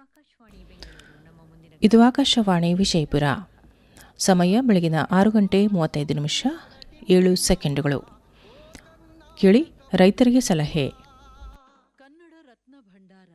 ಇದು ಆಕಾಶವಾಣಿ ವಿಜಯಪುರ ಸಮಯ ಬೆಳಗಿನ ಆರು ಗಂಟೆ ಮೂವತ್ತೈದು ನಿಮಿಷ ಏಳು ಸೆಕೆಂಡುಗಳು ಕೇಳಿ ರೈತರಿಗೆ ಸಲಹೆ ಕನ್ನಡ ರತ್ನ ಭಂಡಾರ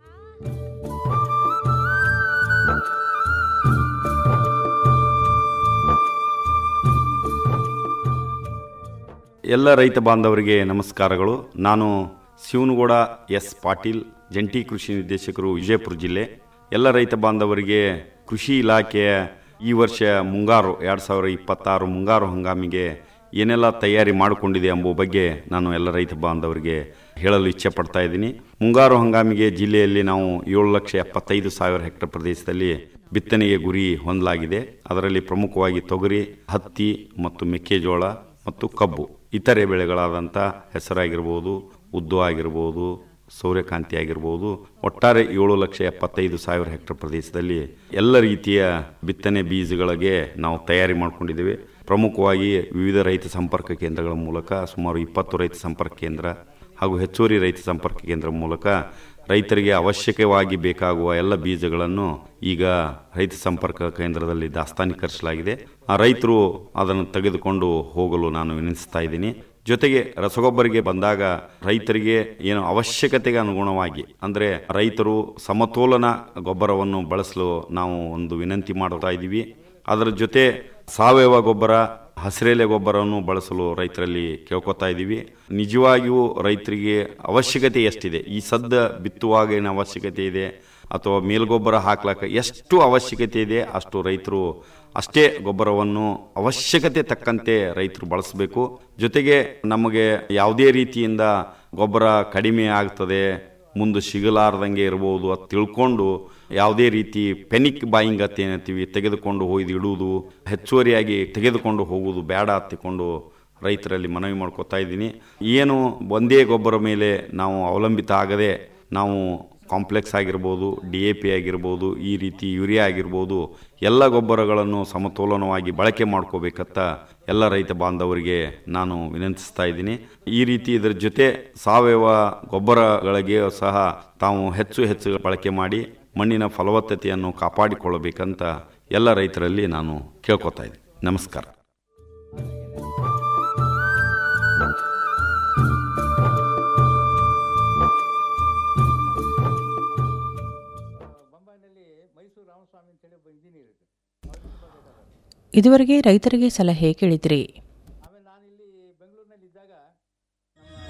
ಎಲ್ಲ ರೈತ ಬಾಂಧವರಿಗೆ ನಮಸ್ಕಾರಗಳು ನಾನು ಶಿವನಗೌಡ ಎಸ್ ಪಾಟೀಲ್ ಜಂಟಿ ಕೃಷಿ ನಿರ್ದೇಶಕರು ವಿಜಯಪುರ ಜಿಲ್ಲೆ ಎಲ್ಲ ರೈತ ಬಾಂಧವರಿಗೆ ಕೃಷಿ ಇಲಾಖೆಯ ಈ ವರ್ಷ ಮುಂಗಾರು ಎರಡು ಸಾವಿರ ಇಪ್ಪತ್ತಾರು ಮುಂಗಾರು ಹಂಗಾಮಿಗೆ ಏನೆಲ್ಲ ತಯಾರಿ ಮಾಡಿಕೊಂಡಿದೆ ಎಂಬುವ ಬಗ್ಗೆ ನಾನು ಎಲ್ಲ ರೈತ ಬಾಂಧವರಿಗೆ ಹೇಳಲು ಇಚ್ಛೆ ಪಡ್ತಾ ಇದ್ದೀನಿ ಮುಂಗಾರು ಹಂಗಾಮಿಗೆ ಜಿಲ್ಲೆಯಲ್ಲಿ ನಾವು ಏಳು ಲಕ್ಷ ಎಪ್ಪತ್ತೈದು ಸಾವಿರ ಹೆಕ್ಟರ್ ಪ್ರದೇಶದಲ್ಲಿ ಬಿತ್ತನೆಗೆ ಗುರಿ ಹೊಂದಲಾಗಿದೆ ಅದರಲ್ಲಿ ಪ್ರಮುಖವಾಗಿ ತೊಗರಿ ಹತ್ತಿ ಮತ್ತು ಮೆಕ್ಕೆಜೋಳ ಮತ್ತು ಕಬ್ಬು ಇತರೆ ಬೆಳೆಗಳಾದಂಥ ಹೆಸರಾಗಿರ್ಬೋದು ಉದ್ದು ಆಗಿರ್ಬೋದು ಸೂರ್ಯಕಾಂತಿ ಆಗಿರ್ಬೋದು ಒಟ್ಟಾರೆ ಏಳು ಲಕ್ಷ ಎಪ್ಪತ್ತೈದು ಸಾವಿರ ಹೆಕ್ಟರ್ ಪ್ರದೇಶದಲ್ಲಿ ಎಲ್ಲ ರೀತಿಯ ಬಿತ್ತನೆ ಬೀಜಗಳಿಗೆ ನಾವು ತಯಾರಿ ಮಾಡಿಕೊಂಡಿದ್ದೇವೆ ಪ್ರಮುಖವಾಗಿ ವಿವಿಧ ರೈತ ಸಂಪರ್ಕ ಕೇಂದ್ರಗಳ ಮೂಲಕ ಸುಮಾರು ಇಪ್ಪತ್ತು ರೈತ ಸಂಪರ್ಕ ಕೇಂದ್ರ ಹಾಗೂ ಹೆಚ್ಚುವರಿ ರೈತ ಸಂಪರ್ಕ ಕೇಂದ್ರ ಮೂಲಕ ರೈತರಿಗೆ ಅವಶ್ಯಕವಾಗಿ ಬೇಕಾಗುವ ಎಲ್ಲ ಬೀಜಗಳನ್ನು ಈಗ ರೈತ ಸಂಪರ್ಕ ಕೇಂದ್ರದಲ್ಲಿ ದಾಸ್ತಾನೀಕರಿಸಲಾಗಿದೆ ಆ ರೈತರು ಅದನ್ನು ತೆಗೆದುಕೊಂಡು ಹೋಗಲು ನಾನು ವಿನಿಸ್ತಾ ಇದ್ದೀನಿ ಜೊತೆಗೆ ರಸಗೊಬ್ಬರಿಗೆ ಬಂದಾಗ ರೈತರಿಗೆ ಏನು ಅವಶ್ಯಕತೆಗೆ ಅನುಗುಣವಾಗಿ ಅಂದರೆ ರೈತರು ಸಮತೋಲನ ಗೊಬ್ಬರವನ್ನು ಬಳಸಲು ನಾವು ಒಂದು ವಿನಂತಿ ಮಾಡ್ತಾ ಇದ್ದೀವಿ ಅದರ ಜೊತೆ ಸಾವಯವ ಗೊಬ್ಬರ ಹಸಿರೆಲೆ ಗೊಬ್ಬರವನ್ನು ಬಳಸಲು ರೈತರಲ್ಲಿ ಕೇಳ್ಕೊತಾ ಇದ್ದೀವಿ ನಿಜವಾಗಿಯೂ ರೈತರಿಗೆ ಅವಶ್ಯಕತೆ ಎಷ್ಟಿದೆ ಈ ಸದ್ದ ಬಿತ್ತುವಾಗ ಏನು ಅವಶ್ಯಕತೆ ಇದೆ ಅಥವಾ ಮೇಲ್ಗೊಬ್ಬರ ಹಾಕ್ಲಾಕ ಎಷ್ಟು ಅವಶ್ಯಕತೆ ಇದೆ ಅಷ್ಟು ರೈತರು ಅಷ್ಟೇ ಗೊಬ್ಬರವನ್ನು ಅವಶ್ಯಕತೆ ತಕ್ಕಂತೆ ರೈತರು ಬಳಸಬೇಕು ಜೊತೆಗೆ ನಮಗೆ ಯಾವುದೇ ರೀತಿಯಿಂದ ಗೊಬ್ಬರ ಕಡಿಮೆ ಆಗ್ತದೆ ಮುಂದೆ ಸಿಗಲಾರ್ದಂಗೆ ಇರ್ಬೋದು ಅದು ತಿಳ್ಕೊಂಡು ಯಾವುದೇ ರೀತಿ ಪೆನಿಕ್ ಬಾಯಿಂಗ್ ಅಂತ ಏನಂತೀವಿ ತೆಗೆದುಕೊಂಡು ಹೋಯ್ದು ಇಡುವುದು ಹೆಚ್ಚುವರಿಯಾಗಿ ತೆಗೆದುಕೊಂಡು ಹೋಗುವುದು ಬೇಡ ಹತ್ತಿಕೊಂಡು ರೈತರಲ್ಲಿ ಮನವಿ ಮಾಡ್ಕೊತಾ ಇದ್ದೀನಿ ಏನು ಒಂದೇ ಗೊಬ್ಬರ ಮೇಲೆ ನಾವು ಅವಲಂಬಿತ ಆಗದೆ ನಾವು ಕಾಂಪ್ಲೆಕ್ಸ್ ಆಗಿರ್ಬೋದು ಡಿ ಎ ಪಿ ಆಗಿರ್ಬೋದು ಈ ರೀತಿ ಯೂರಿಯಾ ಆಗಿರ್ಬೋದು ಎಲ್ಲ ಗೊಬ್ಬರಗಳನ್ನು ಸಮತೋಲನವಾಗಿ ಬಳಕೆ ಮಾಡ್ಕೋಬೇಕಂತ ಎಲ್ಲ ರೈತ ಬಾಂಧವರಿಗೆ ನಾನು ವಿನಂತಿಸ್ತಾ ಇದ್ದೀನಿ ಈ ರೀತಿ ಇದರ ಜೊತೆ ಸಾವಯವ ಗೊಬ್ಬರಗಳಿಗೆ ಸಹ ತಾವು ಹೆಚ್ಚು ಹೆಚ್ಚು ಬಳಕೆ ಮಾಡಿ ಮಣ್ಣಿನ ಫಲವತ್ತತೆಯನ್ನು ಕಾಪಾಡಿಕೊಳ್ಳಬೇಕಂತ ಎಲ್ಲ ರೈತರಲ್ಲಿ ನಾನು ಕೇಳ್ಕೊತಾ ಇದ್ದೀನಿ ನಮಸ್ಕಾರ ಇದುವರೆಗೆ ರೈತರಿಗೆ ಸಲಹೆ ಕೇಳಿದಿರಿ